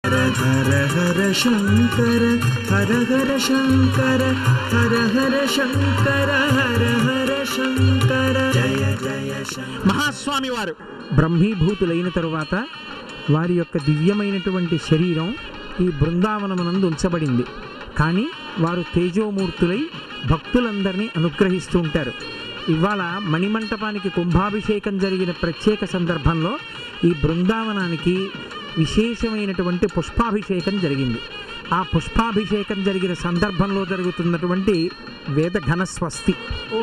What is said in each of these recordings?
హర హర శంకర హర హర శంకర హర హర శంకర హర హర శంకర జయ జయ శంకర మహాస్వామి వారు బ్రహ్మీభూతులైన తరువాత వారి యొక్క దివ్యమైనటువంటి శరీరం ఈ బృందావనమునందు ఉంచబడింది కానీ వారు తేజోమూర్తులై భక్తులందరినీ అనుగ్రహిస్తూ ఉంటారు ఇవాళ మణిమంటపానికి కుంభాభిషేకం జరిగిన ప్రత్యేక సందర్భంలో ఈ బృందావనానికి విశేషమైనటువంటి పుష్పాభిషేకం జరిగింది ఆ పుష్పాభిషేకం జరిగిన సందర్భంలో జరుగుతున్నటువంటి వేద ఘన స్వస్తి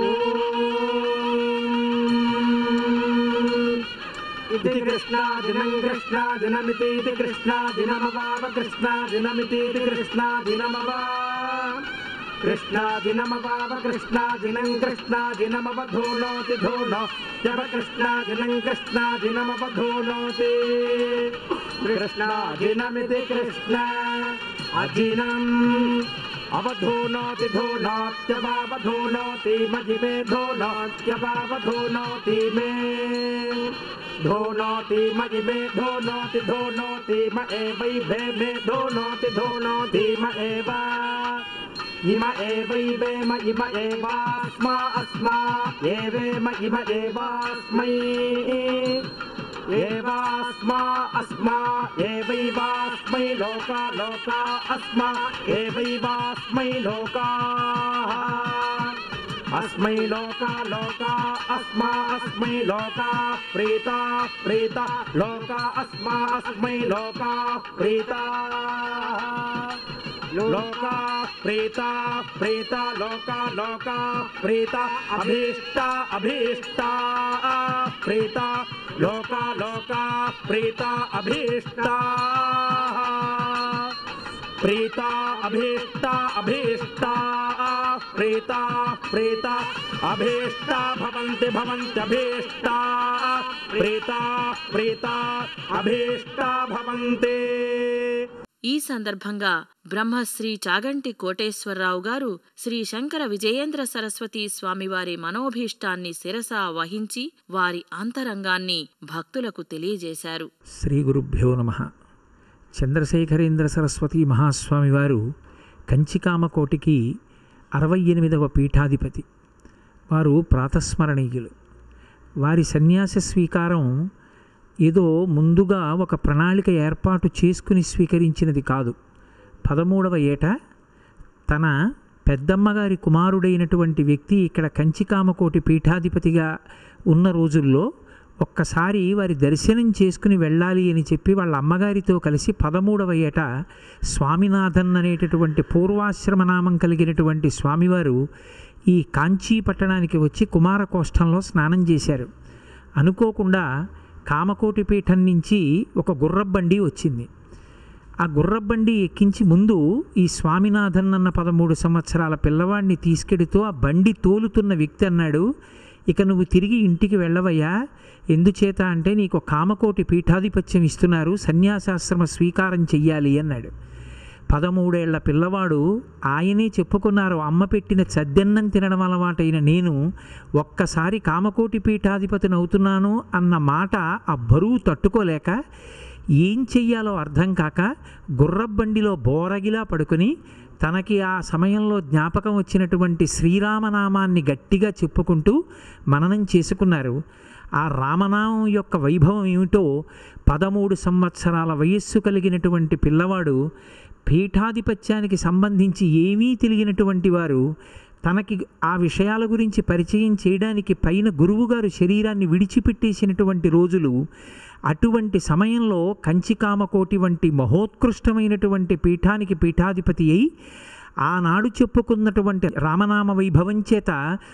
इति कृष्णादिनं कृष्णादिनमितीति कृष्णादिनमवाव कृष्णादिनमितीति कृष्णादिनमव कृष्णादिनमवाव कृष्णादिनं कृष्णादिनमवधूनोति धूनो जप कृष्णादिनं कृष्णादिनमवधूनोति कृष्णादिनमिति कृष्ण अजिनम् अवधूनोति धूनोत्यवावधूनोति मजिमे धूनोत्यवावधूनोति मे धूनोति मजिमे धूनोति धूनोति म एवै भे मे धूनोति धूनोति म एव इम एवै वे म इम एवास्मा अस्मा एवे म इम एवास्मै एवास्मा अस्मा एवैवास्मै लोका लोका अस्मा एवैवास्मै लोकाः अस्मै लोका लोका अस्मा अस्मै लोका प्रीता प्रीता लोका अस्मा अस्मै लोका प्रीता लोका प्रीता प्रीता लोका लोका प्रीता अभीष्टा अभीष्टा प्रीता लोका लोका प्रीता अभीष्टा प्रीता अभीष्टा अभीष्टा प्रीता प्रीता अभीष्टा भवन्ति भवन्त्यभीष्टा प्रीता प्रीता अभीष्टा भवन्ति ఈ సందర్భంగా బ్రహ్మశ్రీ చాగంటి కోటేశ్వరరావు గారు శ్రీ శంకర విజయేంద్ర సరస్వతి స్వామివారి మనోభీష్టాన్ని శిరస వహించి వారి అంతరంగాన్ని భక్తులకు తెలియజేశారు శ్రీ గురుభ్యో నమ చంద్రశేఖరేంద్ర సరస్వతి మహాస్వామి వారు కంచికామకోటికి అరవై ఎనిమిదవ పీఠాధిపతి వారు ప్రాతస్మరణీయులు వారి సన్యాస స్వీకారం ఏదో ముందుగా ఒక ప్రణాళిక ఏర్పాటు చేసుకుని స్వీకరించినది కాదు పదమూడవ ఏట తన పెద్దమ్మగారి కుమారుడైనటువంటి వ్యక్తి ఇక్కడ కంచికామకోటి పీఠాధిపతిగా ఉన్న రోజుల్లో ఒక్కసారి వారి దర్శనం చేసుకుని వెళ్ళాలి అని చెప్పి వాళ్ళ అమ్మగారితో కలిసి పదమూడవ ఏట స్వామినాథన్ అనేటటువంటి పూర్వాశ్రమ నామం కలిగినటువంటి స్వామివారు ఈ కాంచీ పట్టణానికి వచ్చి కుమారకోష్టంలో స్నానం చేశారు అనుకోకుండా కామకోటి పీఠం నుంచి ఒక గుర్రబండి వచ్చింది ఆ గుర్రబండి ఎక్కించి ముందు ఈ స్వామినాథన్ అన్న పదమూడు సంవత్సరాల పిల్లవాడిని తీసుకెడుతూ ఆ బండి తోలుతున్న వ్యక్తి అన్నాడు ఇక నువ్వు తిరిగి ఇంటికి వెళ్ళవయ్యా ఎందుచేత అంటే నీకు కామకోటి పీఠాధిపత్యం ఇస్తున్నారు సన్యాసాశ్రమ స్వీకారం చెయ్యాలి అన్నాడు పదమూడేళ్ల పిల్లవాడు ఆయనే చెప్పుకున్నారు అమ్మ పెట్టిన చద్దెన్నం తినడం అలవాటైన నేను ఒక్కసారి కామకోటి పీఠాధిపతిని అవుతున్నాను అన్న మాట ఆ బరువు తట్టుకోలేక ఏం చెయ్యాలో అర్థం కాక గుర్రబండిలో బోరగిలా పడుకొని తనకి ఆ సమయంలో జ్ఞాపకం వచ్చినటువంటి శ్రీరామనామాన్ని గట్టిగా చెప్పుకుంటూ మననం చేసుకున్నారు ఆ రామనామం యొక్క వైభవం ఏమిటో పదమూడు సంవత్సరాల వయస్సు కలిగినటువంటి పిల్లవాడు పీఠాధిపత్యానికి సంబంధించి ఏమీ తెలియనటువంటి వారు తనకి ఆ విషయాల గురించి పరిచయం చేయడానికి పైన గురువుగారు శరీరాన్ని విడిచిపెట్టేసినటువంటి రోజులు అటువంటి సమయంలో కంచికామకోటి వంటి మహోత్కృష్టమైనటువంటి పీఠానికి పీఠాధిపతి అయి ఆనాడు చెప్పుకున్నటువంటి రామనామ వైభవం చేత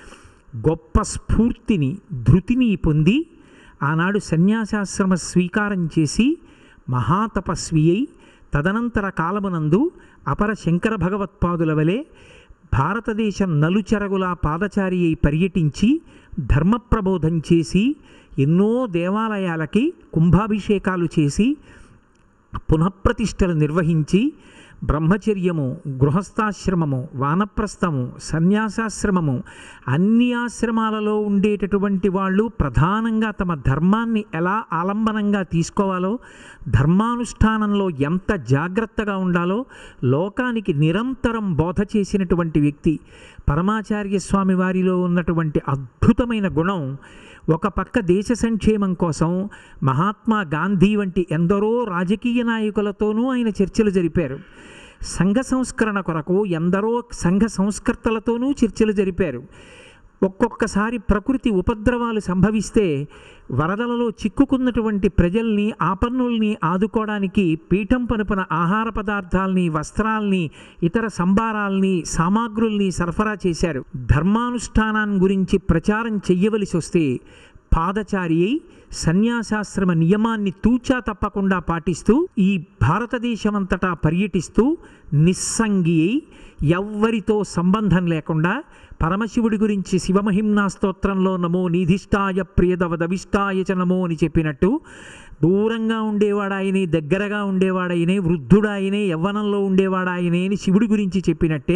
గొప్ప స్ఫూర్తిని ధృతిని పొంది ఆనాడు సన్యాసాశ్రమ స్వీకారం చేసి మహాతపస్వి అయి తదనంతర కాలమునందు అపర శంకర భగవత్పాదుల వలె భారతదేశం నలుచెరగులా పాదచారి అయి పర్యటించి ధర్మప్రబోధం చేసి ఎన్నో దేవాలయాలకి కుంభాభిషేకాలు చేసి పునఃప్రతిష్టలు నిర్వహించి బ్రహ్మచర్యము గృహస్థాశ్రమము వానప్రస్థము సన్యాసాశ్రమము అన్ని ఆశ్రమాలలో ఉండేటటువంటి వాళ్ళు ప్రధానంగా తమ ధర్మాన్ని ఎలా ఆలంబనంగా తీసుకోవాలో ధర్మానుష్ఠానంలో ఎంత జాగ్రత్తగా ఉండాలో లోకానికి నిరంతరం బోధ చేసినటువంటి వ్యక్తి పరమాచార్య స్వామి వారిలో ఉన్నటువంటి అద్భుతమైన గుణం ఒక పక్క దేశ సంక్షేమం కోసం మహాత్మా గాంధీ వంటి ఎందరో రాజకీయ నాయకులతోనూ ఆయన చర్చలు జరిపారు సంఘ సంస్కరణ కొరకు ఎందరో సంఘ సంస్కర్తలతోనూ చర్చలు జరిపారు ఒక్కొక్కసారి ప్రకృతి ఉపద్రవాలు సంభవిస్తే వరదలలో చిక్కుకున్నటువంటి ప్రజల్ని ఆపన్నుల్ని ఆదుకోవడానికి పీఠం పనుపున ఆహార పదార్థాల్ని వస్త్రాల్ని ఇతర సంభారాల్ని సామాగ్రుల్ని సరఫరా చేశారు ధర్మానుష్ఠానాన్ని గురించి ప్రచారం చెయ్యవలసి వస్తే పాదచారి అయి సన్యాసాశ్రమ నియమాన్ని తూచా తప్పకుండా పాటిస్తూ ఈ భారతదేశమంతటా పర్యటిస్తూ నిస్సంగి అయి ఎవ్వరితో సంబంధం లేకుండా పరమశివుడి గురించి శివమహిమ్నా స్తోత్రంలో నమో నిధిష్టాయ ప్రియదవదవిష్టాయ చ నమో అని చెప్పినట్టు దూరంగా ఉండేవాడాయనే దగ్గరగా ఉండేవాడాయనే వృద్ధుడాయనే యవ్వనంలో ఉండేవాడాయనే అని శివుడి గురించి చెప్పినట్టే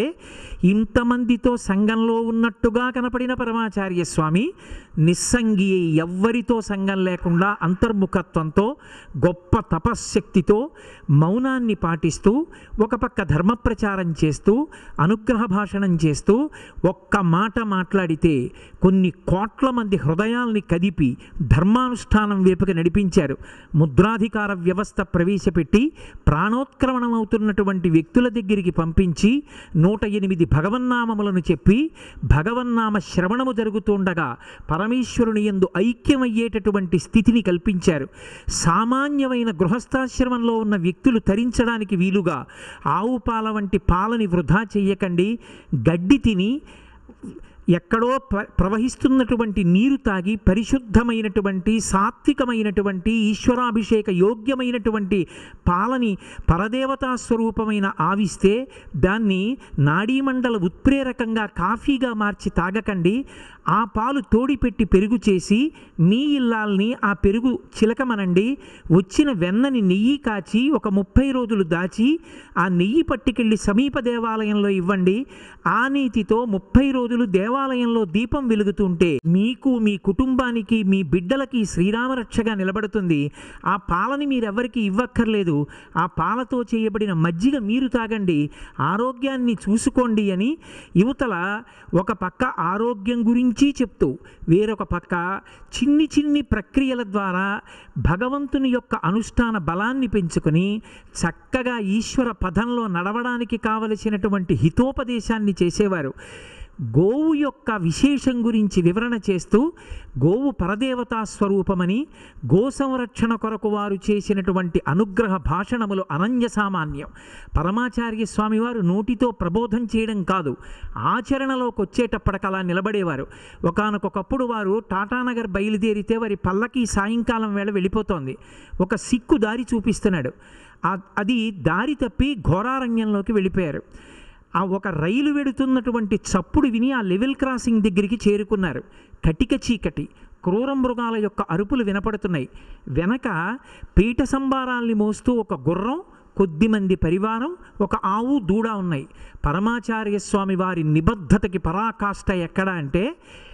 ఇంతమందితో సంఘంలో ఉన్నట్టుగా కనపడిన పరమాచార్య స్వామి నిస్సంగి అయి ఎవ్వరితో సంఘం లేకుండా అంతర్ముఖత్వంతో గొప్ప తపశ్శక్తితో మౌనాన్ని పాటిస్తూ ఒక పక్క ధర్మ ప్రచారం చేస్తూ అనుగ్రహ భాషణం చేస్తూ ఒక్క మాట మాట్లాడితే కొన్ని కోట్ల మంది హృదయాల్ని కదిపి ధర్మానుష్ఠానం వైపుకి నడిపించారు ముద్రాధికార వ్యవస్థ ప్రవేశపెట్టి ప్రాణోత్క్రమణం అవుతున్నటువంటి వ్యక్తుల దగ్గరికి పంపించి నూట ఎనిమిది భగవన్నామములను చెప్పి భగవన్నామ శ్రవణము జరుగుతుండగా పరమేశ్వరుని యందు ఐక్యమయ్యేటటువంటి స్థితిని కల్పించారు సామాన్యమైన గృహస్థాశ్రమంలో ఉన్న వ్యక్తులు తరించడానికి వీలుగా ఆవు పాల వంటి పాలని వృధా చెయ్యకండి గడ్డి తిని ఎక్కడో ప్ర- ప్రవహిస్తున్నటువంటి నీరు తాగి పరిశుద్ధమైనటువంటి సాత్వికమైనటువంటి ఈశ్వరాభిషేక యోగ్యమైనటువంటి పాలని పరదేవతా స్వరూపమైన ఆవిస్తే దాన్ని నాడీమండల ఉత్ప్రేరకంగా కాఫీగా మార్చి తాగకండి ఆ పాలు తోడిపెట్టి పెరుగు చేసి మీ ఇల్లాల్ని ఆ పెరుగు చిలకమనండి వచ్చిన వెన్నని నెయ్యి కాచి ఒక ముప్పై రోజులు దాచి ఆ నెయ్యి పట్టుకెళ్ళి సమీప దేవాలయంలో ఇవ్వండి ఆ నీతితో ముప్పై రోజులు దేవాలయంలో దీపం వెలుగుతుంటే మీకు మీ కుటుంబానికి మీ బిడ్డలకి శ్రీరామరక్షగా నిలబడుతుంది ఆ పాలని మీరెవ్వరికి ఇవ్వక్కర్లేదు ఆ పాలతో చేయబడిన మజ్జిగ మీరు తాగండి ఆరోగ్యాన్ని చూసుకోండి అని యువతల ఒక పక్క ఆరోగ్యం గురించి చెప్తూ వేరొక పక్క చిన్ని చిన్ని ప్రక్రియల ద్వారా భగవంతుని యొక్క అనుష్ఠాన బలాన్ని పెంచుకొని చక్కగా ఈశ్వర పదంలో నడవడానికి కావలసినటువంటి హితోపదేశాన్ని చేసేవారు గోవు యొక్క విశేషం గురించి వివరణ చేస్తూ గోవు పరదేవతా స్వరూపమని గో సంరక్షణ కొరకు వారు చేసినటువంటి అనుగ్రహ భాషణములు అనన్య సామాన్యం పరమాచార్య స్వామివారు నోటితో ప్రబోధం చేయడం కాదు ఆచరణలోకి వచ్చేటప్పటికి అలా నిలబడేవారు ఒకానొకప్పుడు వారు టాటానగర్ బయలుదేరితే వారి పల్లకి సాయంకాలం వేళ వెళ్ళిపోతోంది ఒక సిక్కు దారి చూపిస్తున్నాడు ఆ- అది దారి తప్పి ఘోరారణ్యంలోకి వెళ్ళిపోయారు ఆ ఒక రైలు వెడుతున్నటువంటి చప్పుడు విని ఆ లెవెల్ క్రాసింగ్ దగ్గరికి చేరుకున్నారు కటిక చీకటి క్రూర మృగాల యొక్క అరుపులు వినపడుతున్నాయి వెనక పీఠ సంబారాల్ని మోస్తూ ఒక గుర్రం కొద్దిమంది పరివారం ఒక ఆవు దూడ ఉన్నాయి పరమాచార్య స్వామి వారి నిబద్ధతకి పరాకాష్ట ఎక్కడ అంటే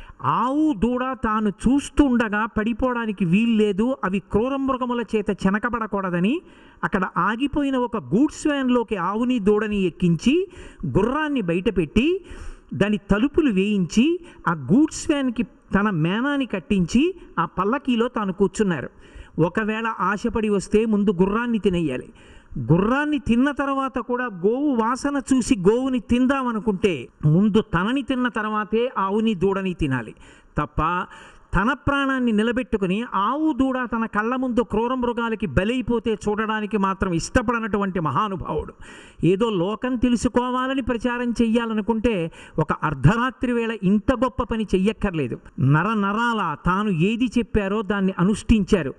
ఆవు దూడ తాను చూస్తుండగా పడిపోవడానికి వీల్లేదు అవి క్రూర మృగముల చేత చెనకబడకూడదని అక్కడ ఆగిపోయిన ఒక గూడ్స్ వ్యాన్లోకి ఆవుని దూడని ఎక్కించి గుర్రాన్ని బయటపెట్టి దాని తలుపులు వేయించి ఆ గూడ్స్ వ్యాన్కి తన మేనాన్ని కట్టించి ఆ పల్లకీలో తాను కూర్చున్నారు ఒకవేళ ఆశపడి వస్తే ముందు గుర్రాన్ని తినేయాలి గుర్రాన్ని తిన్న తర్వాత కూడా గోవు వాసన చూసి గోవుని తిందామనుకుంటే ముందు తనని తిన్న తర్వాతే ఆవుని దూడని తినాలి తప్ప తన ప్రాణాన్ని నిలబెట్టుకుని ఆవు దూడ తన కళ్ళ ముందు క్రూర మృగాలకి బలైపోతే చూడడానికి మాత్రం ఇష్టపడనటువంటి మహానుభావుడు ఏదో లోకం తెలుసుకోవాలని ప్రచారం చెయ్యాలనుకుంటే ఒక అర్ధరాత్రి వేళ ఇంత గొప్ప పని చెయ్యక్కర్లేదు నర నరాల తాను ఏది చెప్పారో దాన్ని అనుష్ఠించారు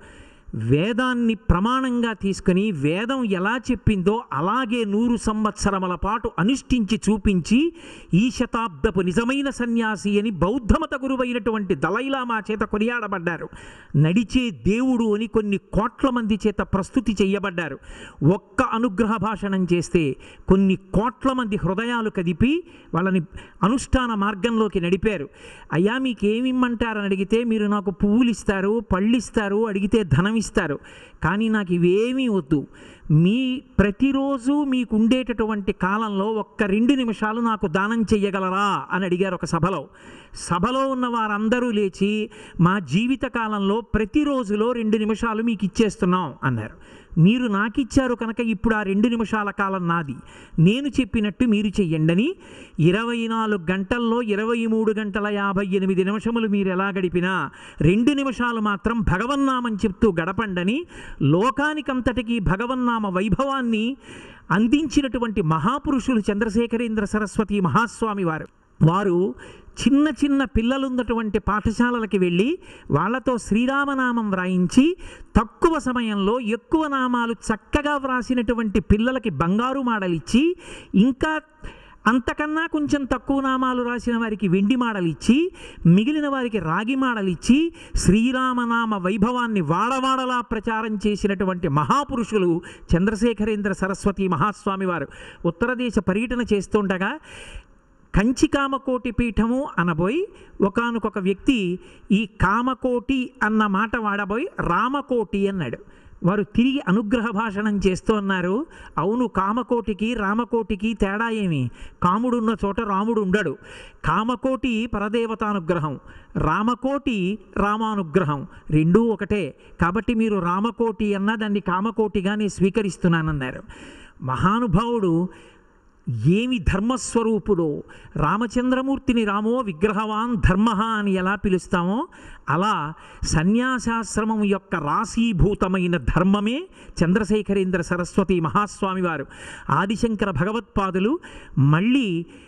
వేదాన్ని ప్రమాణంగా తీసుకుని వేదం ఎలా చెప్పిందో అలాగే నూరు సంవత్సరముల పాటు అనుష్ఠించి చూపించి ఈ శతాబ్దపు నిజమైన సన్యాసి అని బౌద్ధమత గురువైనటువంటి దలైలామా చేత కొనియాడబడ్డారు నడిచే దేవుడు అని కొన్ని కోట్ల మంది చేత ప్రస్తుతి చేయబడ్డారు ఒక్క అనుగ్రహ భాషణం చేస్తే కొన్ని కోట్ల మంది హృదయాలు కదిపి వాళ్ళని అనుష్ఠాన మార్గంలోకి నడిపారు అయ్యా మీకు ఏమిమ్మంటారని అడిగితే మీరు నాకు పువ్వులు ఇస్తారు పళ్ళు ఇస్తారు అడిగితే ధనం ఇస్తారు కానీ నాకు ఇవేమీ వద్దు మీ ప్రతిరోజు మీకు ఉండేటటువంటి కాలంలో ఒక్క రెండు నిమిషాలు నాకు దానం చెయ్యగలరా అని అడిగారు ఒక సభలో సభలో ఉన్న వారందరూ లేచి మా జీవిత కాలంలో ప్రతిరోజులో రెండు నిమిషాలు మీకు ఇచ్చేస్తున్నాం అన్నారు మీరు నాకిచ్చారు కనుక ఇప్పుడు ఆ రెండు నిమిషాల కాలం నాది నేను చెప్పినట్టు మీరు చెయ్యండని ఇరవై నాలుగు గంటల్లో ఇరవై మూడు గంటల యాభై ఎనిమిది నిమిషములు మీరు ఎలా గడిపినా రెండు నిమిషాలు మాత్రం భగవన్నామం చెప్తూ గడపండని లోకానికంతటికీ భగవన్నామ వైభవాన్ని అందించినటువంటి మహాపురుషులు చంద్రశేఖరేంద్ర సరస్వతి మహాస్వామి వారు వారు చిన్న చిన్న పిల్లలున్నటువంటి పాఠశాలలకి వెళ్ళి వాళ్ళతో శ్రీరామనామం వ్రాయించి తక్కువ సమయంలో ఎక్కువ నామాలు చక్కగా వ్రాసినటువంటి పిల్లలకి బంగారు మాడలిచ్చి ఇంకా అంతకన్నా కొంచెం తక్కువ నామాలు రాసిన వారికి వెండి మాడలిచ్చి మిగిలిన వారికి రాగి మాడలిచ్చి శ్రీరామనామ వైభవాన్ని వాడవాడలా ప్రచారం చేసినటువంటి మహాపురుషులు చంద్రశేఖరేంద్ర సరస్వతి మహాస్వామి వారు ఉత్తర దేశ పర్యటన చేస్తుండగా కంచి కామకోటి పీఠము అనబోయి ఒకానొక వ్యక్తి ఈ కామకోటి అన్న మాట వాడబోయి రామకోటి అన్నాడు వారు తిరిగి అనుగ్రహ భాషణం చేస్తూ ఉన్నారు అవును కామకోటికి రామకోటికి తేడా ఏమి కాముడున్న చోట రాముడు ఉండడు కామకోటి పరదేవతానుగ్రహం రామకోటి రామానుగ్రహం రెండూ ఒకటే కాబట్టి మీరు రామకోటి అన్న దాన్ని కామకోటిగానే స్వీకరిస్తున్నానన్నారు మహానుభావుడు ఏమి ధర్మస్వరూపుడో రామచంద్రమూర్తిని రామో విగ్రహవాన్ ధర్మ అని ఎలా పిలుస్తామో అలా సన్యాసాశ్రమం యొక్క రాశీభూతమైన ధర్మమే చంద్రశేఖరేంద్ర సరస్వతి మహాస్వామి వారు ఆదిశంకర భగవత్పాదులు మళ్ళీ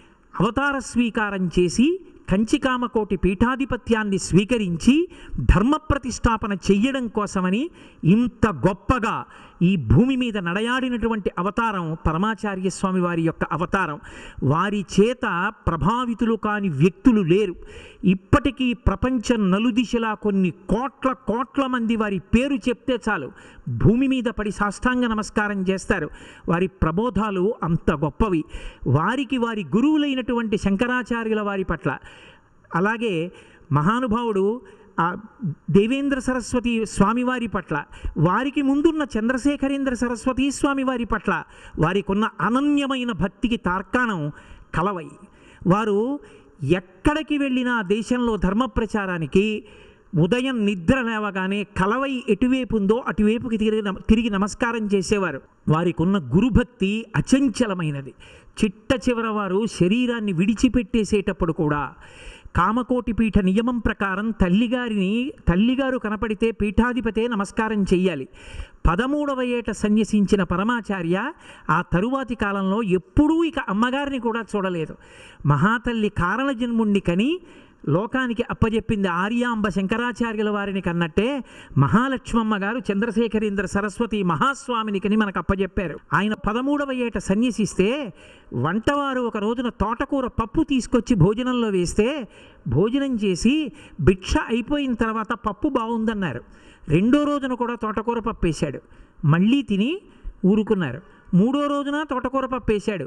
అవతార స్వీకారం చేసి కంచికామకోటి పీఠాధిపత్యాన్ని స్వీకరించి ధర్మ ప్రతిష్టాపన చెయ్యడం కోసమని ఇంత గొప్పగా ఈ భూమి మీద నడయాడినటువంటి అవతారం పరమాచార్య స్వామి వారి యొక్క అవతారం వారి చేత ప్రభావితులు కాని వ్యక్తులు లేరు ఇప్పటికీ ప్రపంచం నలుదిశలా కొన్ని కోట్ల కోట్ల మంది వారి పేరు చెప్తే చాలు భూమి మీద పడి సాష్టాంగ నమస్కారం చేస్తారు వారి ప్రబోధాలు అంత గొప్పవి వారికి వారి గురువులైనటువంటి శంకరాచార్యుల వారి పట్ల అలాగే మహానుభావుడు ఆ దేవేంద్ర సరస్వతి స్వామివారి పట్ల వారికి ముందున్న చంద్రశేఖరేంద్ర సరస్వతి స్వామివారి పట్ల వారికి ఉన్న అనన్యమైన భక్తికి తార్కాణం కలవై వారు ఎక్కడికి వెళ్ళినా దేశంలో ధర్మ ప్రచారానికి ఉదయం నిద్ర లేవగానే కలవై ఎటువైపు ఉందో అటువైపుకి తిరిగి నమ- తిరిగి నమస్కారం చేసేవారు వారికి ఉన్న గురుభక్తి అచంచలమైనది చిట్ట చివర వారు శరీరాన్ని విడిచిపెట్టేసేటప్పుడు కూడా కామకోటి పీఠ నియమం ప్రకారం తల్లిగారిని తల్లిగారు కనపడితే పీఠాధిపతే నమస్కారం చెయ్యాలి పదమూడవ ఏట సన్యసించిన పరమాచార్య ఆ తరువాతి కాలంలో ఎప్పుడూ ఇక అమ్మగారిని కూడా చూడలేదు మహాతల్లి కారణజన్ముణ్ణి కని లోకానికి అప్పజెప్పింది ఆర్యాంబ శంకరాచార్యుల వారిని కన్నట్టే మహాలక్ష్మమ్మ గారు చంద్రశేఖరేంద్ర సరస్వతి మహాస్వామిని కని మనకు అప్పజెప్పారు ఆయన పదమూడవ ఏట సన్యసిస్తే వంటవారు ఒక రోజున తోటకూర పప్పు తీసుకొచ్చి భోజనంలో వేస్తే భోజనం చేసి భిక్ష అయిపోయిన తర్వాత పప్పు బాగుందన్నారు రెండో రోజున కూడా తోటకూర పప్పు వేశాడు మళ్ళీ తిని ఊరుకున్నారు మూడో రోజున తోటకూర పప్పు వేశాడు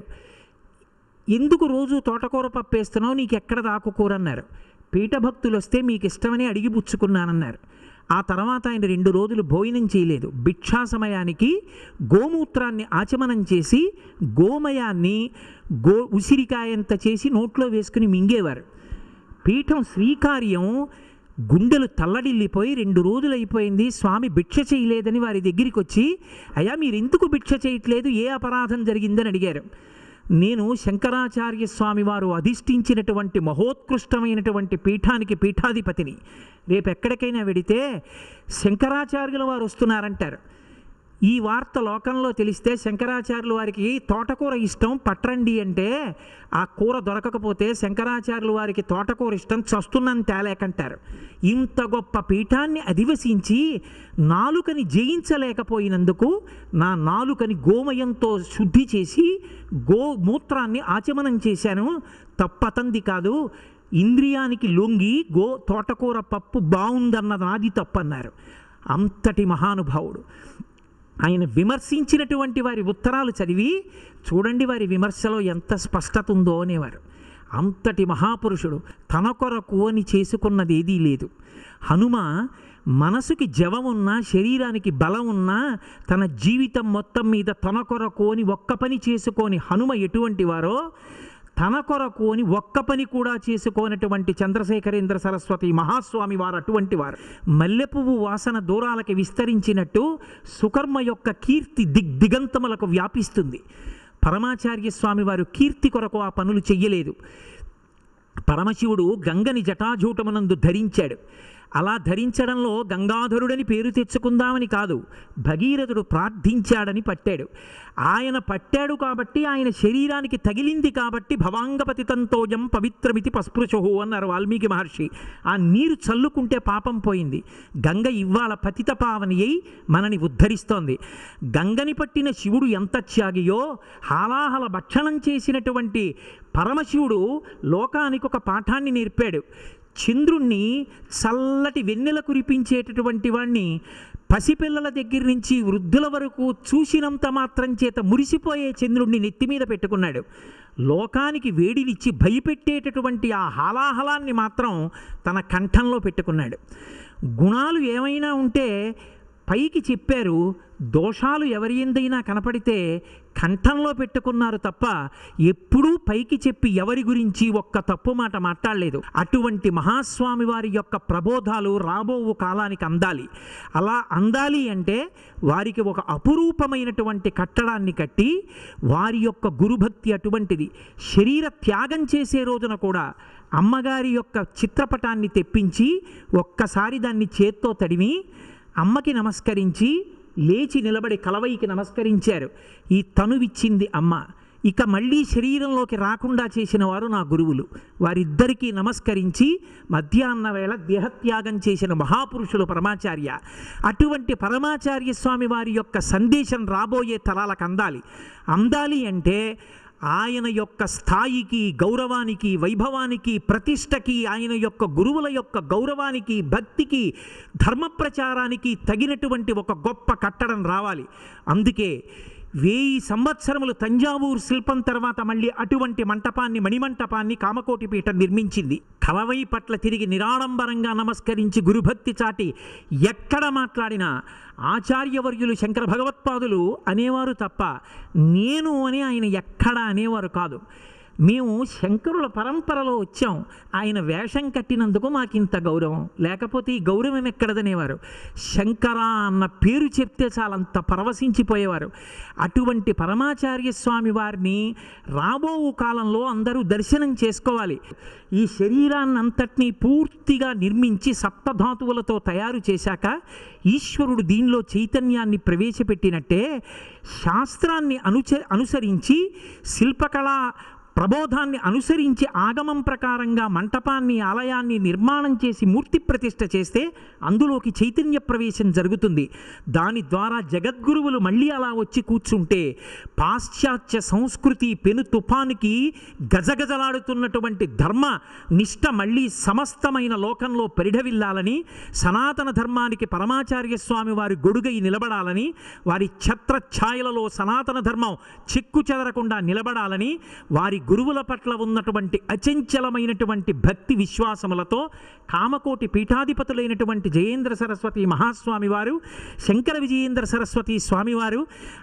ఎందుకు రోజు తోటకూర పప్పు వేస్తున్నావు నీకు ఎక్కడ దాకుకూర అన్నారు పీఠభక్తులు వస్తే మీకు ఇష్టమని అడిగి పుచ్చుకున్నానన్నారు ఆ తర్వాత ఆయన రెండు రోజులు భోజనం చేయలేదు భిక్షా సమయానికి గోమూత్రాన్ని ఆచమనం చేసి గోమయాన్ని గో ఉసిరికాయంత చేసి నోట్లో వేసుకుని మింగేవారు పీఠం స్వీకార్యం గుండెలు తల్లడిల్లిపోయి రెండు రోజులు అయిపోయింది స్వామి భిక్ష చేయలేదని వారి దగ్గరికి వచ్చి అయ్యా మీరు ఎందుకు భిక్ష చేయట్లేదు ఏ అపరాధం జరిగిందని అడిగారు నేను శంకరాచార్య స్వామి వారు అధిష్ఠించినటువంటి మహోత్కృష్టమైనటువంటి పీఠానికి పీఠాధిపతిని రేపు ఎక్కడికైనా వెడితే శంకరాచార్యుల వారు వస్తున్నారంటారు ఈ వార్త లోకంలో తెలిస్తే శంకరాచార్యుల వారికి తోటకూర ఇష్టం పట్రండి అంటే ఆ కూర దొరకకపోతే శంకరాచార్యుల వారికి తోటకూర ఇష్టం చస్తున్నాను తేలేకంటారు ఇంత గొప్ప పీఠాన్ని అధివసించి నాలుకని జయించలేకపోయినందుకు నా నాలుకని గోమయంతో శుద్ధి చేసి గోమూత్రాన్ని ఆచమనం చేశాను తప్పతంది కాదు ఇంద్రియానికి లొంగి గో తోటకూర పప్పు బాగుందన్నది నాది తప్పన్నారు అంతటి మహానుభావుడు ఆయన విమర్శించినటువంటి వారి ఉత్తరాలు చదివి చూడండి వారి విమర్శలో ఎంత స్పష్టత ఉందో అనేవారు అంతటి మహాపురుషుడు తన కొరకు అని చేసుకున్నది ఏదీ లేదు హనుమ మనసుకి జవం ఉన్నా శరీరానికి బలం ఉన్నా తన జీవితం మొత్తం మీద తన కొరకు అని ఒక్క పని చేసుకోని హనుమ ఎటువంటి వారో తన కొరకు అని ఒక్క పని కూడా చేసుకోనటువంటి చంద్రశేఖరేంద్ర సరస్వతి మహాస్వామి వారు అటువంటి వారు మల్లెపువ్వు వాసన దూరాలకి విస్తరించినట్టు సుకర్మ యొక్క కీర్తి దిగ్దిగంతములకు వ్యాపిస్తుంది పరమాచార్య స్వామి వారు కీర్తి కొరకు ఆ పనులు చెయ్యలేదు పరమశివుడు గంగని జటాజూటమునందు ధరించాడు అలా ధరించడంలో గంగాధరుడని పేరు తెచ్చుకుందామని కాదు భగీరథుడు ప్రార్థించాడని పట్టాడు ఆయన పట్టాడు కాబట్టి ఆయన శరీరానికి తగిలింది కాబట్టి భవాంగపతితంతోజం పవిత్రమితి పస్పృశుహు అన్నారు వాల్మీకి మహర్షి ఆ నీరు చల్లుకుంటే పాపం పోయింది గంగ ఇవాళ పతిత పావని అయి మనని ఉద్ధరిస్తోంది గంగని పట్టిన శివుడు ఎంత త్యాగియో హాలాహల భక్షణం చేసినటువంటి పరమశివుడు లోకానికి ఒక పాఠాన్ని నేర్పాడు చంద్రుణ్ణి చల్లటి వెన్నెల కురిపించేటటువంటి వాణ్ణి పసిపిల్లల దగ్గర నుంచి వృద్ధుల వరకు చూసినంత మాత్రం చేత మురిసిపోయే చంద్రుణ్ణి నెత్తి మీద పెట్టుకున్నాడు లోకానికి వేడినిచ్చి భయపెట్టేటటువంటి ఆ హాలాహలాన్ని మాత్రం తన కంఠంలో పెట్టుకున్నాడు గుణాలు ఏమైనా ఉంటే పైకి చెప్పారు దోషాలు ఎవరి ఎందైనా కనపడితే కంఠంలో పెట్టుకున్నారు తప్ప ఎప్పుడూ పైకి చెప్పి ఎవరి గురించి ఒక్క తప్పు మాట మాట్లాడలేదు అటువంటి మహాస్వామి వారి యొక్క ప్రబోధాలు రాబో కాలానికి అందాలి అలా అందాలి అంటే వారికి ఒక అపురూపమైనటువంటి కట్టడాన్ని కట్టి వారి యొక్క గురుభక్తి అటువంటిది శరీర త్యాగం చేసే రోజున కూడా అమ్మగారి యొక్క చిత్రపటాన్ని తెప్పించి ఒక్కసారి దాన్ని చేత్తో తడిమి అమ్మకి నమస్కరించి లేచి నిలబడి కలవైకి నమస్కరించారు ఈ తనువిచ్చింది అమ్మ ఇక మళ్ళీ శరీరంలోకి రాకుండా చేసిన వారు నా గురువులు వారిద్దరికీ నమస్కరించి మధ్యాహ్న వేళ దేహత్యాగం చేసిన మహాపురుషులు పరమాచార్య అటువంటి పరమాచార్య స్వామి వారి యొక్క సందేశం రాబోయే తరాలకు అందాలి అందాలి అంటే ఆయన యొక్క స్థాయికి గౌరవానికి వైభవానికి ప్రతిష్టకి ఆయన యొక్క గురువుల యొక్క గౌరవానికి భక్తికి ధర్మ ప్రచారానికి తగినటువంటి ఒక గొప్ప కట్టడం రావాలి అందుకే వెయ్యి సంవత్సరములు తంజావూరు శిల్పం తర్వాత మళ్ళీ అటువంటి మంటపాన్ని మణిమంటపాన్ని కామకోటి పీఠం నిర్మించింది కలవై పట్ల తిరిగి నిరాడంబరంగా నమస్కరించి గురుభక్తి చాటి ఎక్కడ మాట్లాడినా ఆచార్యవర్యులు శంకర భగవత్పాదులు అనేవారు తప్ప నేను అని ఆయన ఎక్కడా అనేవారు కాదు మేము శంకరుల పరంపరలో వచ్చాం ఆయన వేషం కట్టినందుకు మాకు ఇంత గౌరవం లేకపోతే ఈ గౌరవం ఎక్కడదనేవారు శంకర అన్న పేరు చెప్తే చాలంత పరవశించిపోయేవారు అటువంటి పరమాచార్య స్వామి వారిని రాబో కాలంలో అందరూ దర్శనం చేసుకోవాలి ఈ శరీరాన్ని అంతటినీ పూర్తిగా నిర్మించి సప్తధాతువులతో తయారు చేశాక ఈశ్వరుడు దీనిలో చైతన్యాన్ని ప్రవేశపెట్టినట్టే శాస్త్రాన్ని అనుచ అనుసరించి శిల్పకళా ప్రబోధాన్ని అనుసరించి ఆగమం ప్రకారంగా మంటపాన్ని ఆలయాన్ని నిర్మాణం చేసి మూర్తి ప్రతిష్ఠ చేస్తే అందులోకి చైతన్య ప్రవేశం జరుగుతుంది దాని ద్వారా జగద్గురువులు మళ్ళీ అలా వచ్చి కూర్చుంటే పాశ్చాత్య సంస్కృతి పెను తుఫానికి గజగజలాడుతున్నటువంటి ధర్మ నిష్ట మళ్ళీ సమస్తమైన లోకంలో పరిఢవిల్లాలని సనాతన ధర్మానికి పరమాచార్య స్వామి వారి గొడుగై నిలబడాలని వారి ఛత్రఛాయలలో సనాతన ధర్మం చెక్కు చెదరకుండా నిలబడాలని వారి గురువుల పట్ల ఉన్నటువంటి అచంచలమైనటువంటి భక్తి విశ్వాసములతో కామకోటి పీఠాధిపతులైనటువంటి జయేంద్ర సరస్వతి మహాస్వామి వారు శంకర విజయేంద్ర సరస్వతి స్వామివారు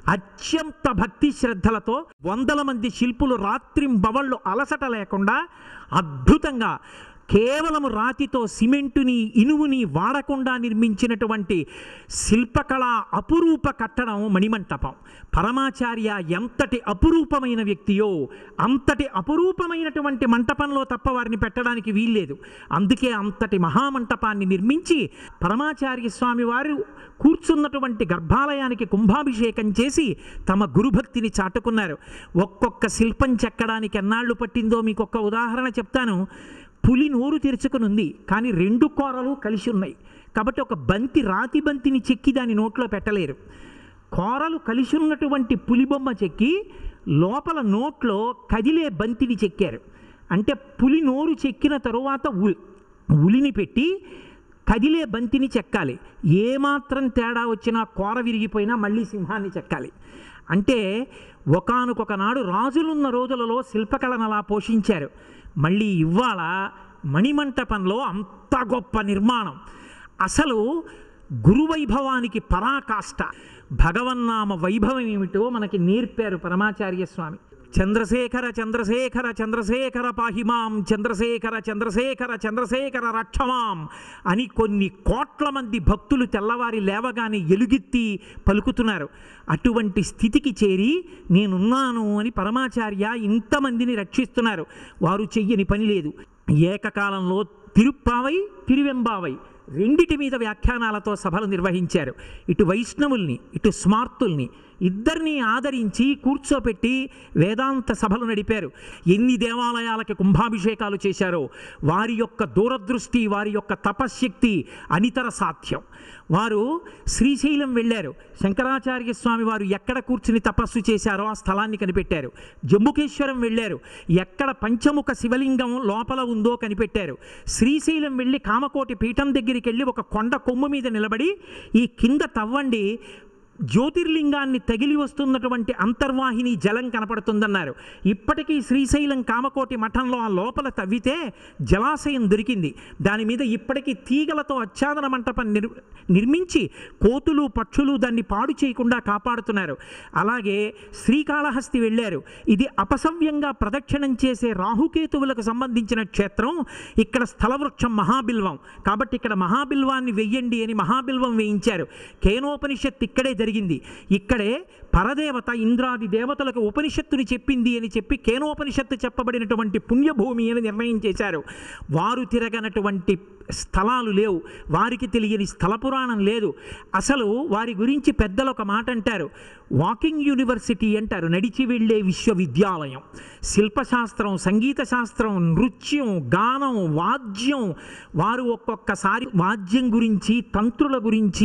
అత్యంత భక్తి శ్రద్ధలతో వందల మంది శిల్పులు రాత్రింబవళ్ళు అలసట లేకుండా అద్భుతంగా కేవలం రాతితో సిమెంటుని ఇనువుని వాడకుండా నిర్మించినటువంటి శిల్పకళ అపురూప కట్టడం మణిమంటపం పరమాచార్య ఎంతటి అపురూపమైన వ్యక్తియో అంతటి అపురూపమైనటువంటి మంటపంలో తప్ప వారిని పెట్టడానికి వీల్లేదు అందుకే అంతటి మహామంటపాన్ని నిర్మించి పరమాచార్య స్వామి వారు కూర్చున్నటువంటి గర్భాలయానికి కుంభాభిషేకం చేసి తమ గురుభక్తిని చాటుకున్నారు ఒక్కొక్క శిల్పం చెక్కడానికి ఎన్నాళ్ళు పట్టిందో మీకు ఒక్క ఉదాహరణ చెప్తాను పులి నోరు తెరుచుకుని ఉంది కానీ రెండు కూరలు కలిసి ఉన్నాయి కాబట్టి ఒక బంతి రాతి బంతిని చెక్కి దాని నోట్లో పెట్టలేరు కూరలు కలిసి ఉన్నటువంటి పులి బొమ్మ చెక్కి లోపల నోట్లో కదిలే బంతిని చెక్కారు అంటే పులి నోరు చెక్కిన తరువాత ఉ- ఉలిని పెట్టి కదిలే బంతిని చెక్కాలి ఏమాత్రం తేడా వచ్చినా కూర విరిగిపోయినా మళ్ళీ సింహాన్ని చెక్కాలి అంటే ఒకానొక నాడు రాజులున్న రోజులలో శిల్పకళను అలా పోషించారు మళ్ళీ ఇవాళ మణిమంటపంలో అంత గొప్ప నిర్మాణం అసలు గురువైభవానికి పరాకాష్ట భగవన్నామ వైభవం ఏమిటో మనకి నేర్పారు పరమాచార్య స్వామి చంద్రశేఖర చంద్రశేఖర చంద్రశేఖర పాహిమాం చంద్రశేఖర చంద్రశేఖర చంద్రశేఖర రక్షమాం అని కొన్ని కోట్ల మంది భక్తులు తెల్లవారి లేవగానే ఎలుగెత్తి పలుకుతున్నారు అటువంటి స్థితికి చేరి నేనున్నాను అని పరమాచార్య ఇంతమందిని రక్షిస్తున్నారు వారు చెయ్యని పని లేదు ఏకకాలంలో తిరుప్పావై తిరువెంబావై రెండిటి మీద వ్యాఖ్యానాలతో సభలు నిర్వహించారు ఇటు వైష్ణవుల్ని ఇటు స్మార్తుల్ని ఇద్దరిని ఆదరించి కూర్చోపెట్టి వేదాంత సభలు నడిపారు ఎన్ని దేవాలయాలకి కుంభాభిషేకాలు చేశారో వారి యొక్క దూరదృష్టి వారి యొక్క తపశ్శక్తి అనితర సాధ్యం వారు శ్రీశైలం వెళ్ళారు శంకరాచార్య స్వామి వారు ఎక్కడ కూర్చుని తపస్సు చేశారో ఆ స్థలాన్ని కనిపెట్టారు జంబుకేశ్వరం వెళ్ళారు ఎక్కడ పంచముఖ శివలింగం లోపల ఉందో కనిపెట్టారు శ్రీశైలం వెళ్ళి కామకోటి పీఠం దగ్గరికి వెళ్ళి ఒక కొండ కొమ్ము మీద నిలబడి ఈ కింద తవ్వండి జ్యోతిర్లింగాన్ని తగిలి వస్తున్నటువంటి అంతర్వాహిని జలం కనపడుతుందన్నారు ఇప్పటికీ శ్రీశైలం కామకోటి మఠంలో ఆ లోపల తవ్వితే జలాశయం దొరికింది దాని మీద ఇప్పటికీ తీగలతో ఆచ్ఛాదన మంటపం నిర్ నిర్మించి కోతులు పక్షులు దాన్ని పాడు చేయకుండా కాపాడుతున్నారు అలాగే శ్రీకాళహస్తి వెళ్ళారు ఇది అపసవ్యంగా ప్రదక్షిణం చేసే రాహుకేతువులకు సంబంధించిన క్షేత్రం ఇక్కడ స్థలవృక్షం మహాబిల్వం కాబట్టి ఇక్కడ మహాబిల్వాన్ని వెయ్యండి అని మహాబిల్వం వేయించారు కేనోపనిషత్ ఇక్కడే జరిగింది ఇక్కడే పరదేవత ఇంద్రాది దేవతలకు ఉపనిషత్తుని చెప్పింది అని చెప్పి కేనోపనిషత్తు చెప్పబడినటువంటి పుణ్యభూమి అని నిర్ణయం చేశారు వారు తిరగనటువంటి స్థలాలు లేవు వారికి తెలియని స్థల పురాణం లేదు అసలు వారి గురించి పెద్దలు ఒక మాట అంటారు వాకింగ్ యూనివర్సిటీ అంటారు నడిచి వెళ్ళే విశ్వవిద్యాలయం శిల్పశాస్త్రం సంగీత శాస్త్రం నృత్యం గానం వాద్యం వారు ఒక్కొక్కసారి వాద్యం గురించి తంత్రుల గురించి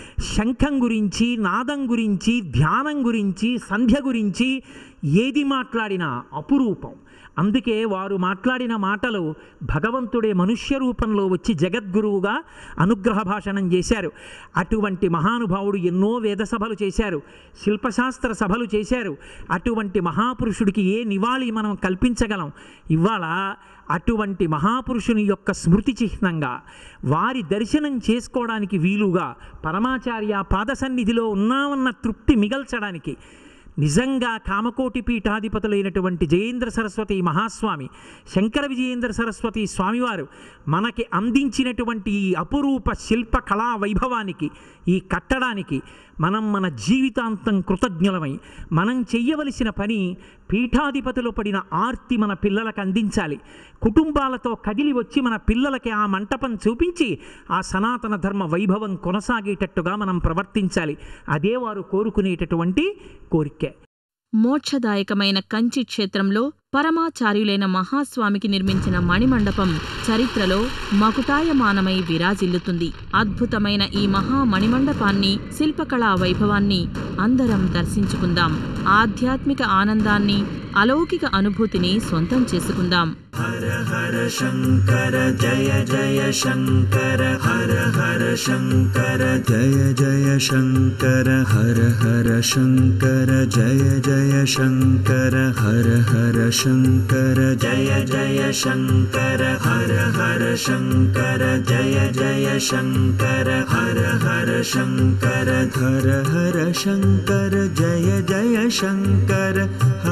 శంఖం గురించి నాదం గురించి ధ్యానం గురించి సంధ్య గురించి ఏది మాట్లాడినా అపురూపం అందుకే వారు మాట్లాడిన మాటలు భగవంతుడే మనుష్య రూపంలో వచ్చి జగద్గురువుగా అనుగ్రహ భాషణం చేశారు అటువంటి మహానుభావుడు ఎన్నో వేద సభలు చేశారు శిల్పశాస్త్ర సభలు చేశారు అటువంటి మహాపురుషుడికి ఏ నివాళి మనం కల్పించగలం ఇవాళ అటువంటి మహాపురుషుని యొక్క స్మృతి చిహ్నంగా వారి దర్శనం చేసుకోవడానికి వీలుగా పరమాచార్య పాద సన్నిధిలో ఉన్నామన్న తృప్తి మిగల్చడానికి నిజంగా కామకోటి పీఠాధిపతులైనటువంటి జయేంద్ర సరస్వతి మహాస్వామి శంకర విజయేంద్ర సరస్వతి స్వామివారు మనకి అందించినటువంటి ఈ అపురూప శిల్ప కళా వైభవానికి ఈ కట్టడానికి మనం మన జీవితాంతం కృతజ్ఞులమై మనం చెయ్యవలసిన పని పీఠాధిపతులు పడిన ఆర్తి మన పిల్లలకు అందించాలి కుటుంబాలతో కదిలి వచ్చి మన పిల్లలకి ఆ మంటపం చూపించి ఆ సనాతన ధర్మ వైభవం కొనసాగేటట్టుగా మనం ప్రవర్తించాలి అదే వారు కోరుకునేటటువంటి కోరికే మోక్షదాయకమైన కంచి క్షేత్రంలో పరమాచార్యులైన మహాస్వామికి నిర్మించిన మణిమండపం చరిత్రలో మకుటాయమానమై విరాజిల్లుతుంది అద్భుతమైన ఈ మహా మణిమండపాన్ని శిల్పకళా వైభవాన్ని అందరం దర్శించుకుందాం ఆధ్యాత్మిక ఆనందాన్ని అలౌకిక అనుభూతిని సొంతం చేసుకుందాం हर हर शङ्कर जय जय शङ्कर हर हर शङ्कर जय जय शङ्कर हर हर शङ्कर जय जय शङ्कर हर हर शङ्कर जय जय शङ्कर हर हर शङ्कर जय जय शङ्कर हर हर शङ्कर हर हर शङ्कर जय जय शङ्कर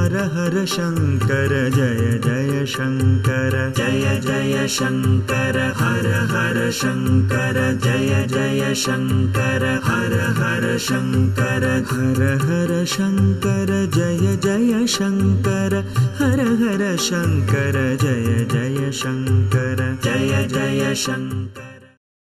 हर हर शङ्कर जय जय शङ्कर जय जय शङ्कर हर हर शङ्कर जय जय शङ्कर हर हर शङ्कर हर हर शङ्कर जय जय शङ्कर हर हर शङ्कर जय जय शङ्कर जय जय शङ्कर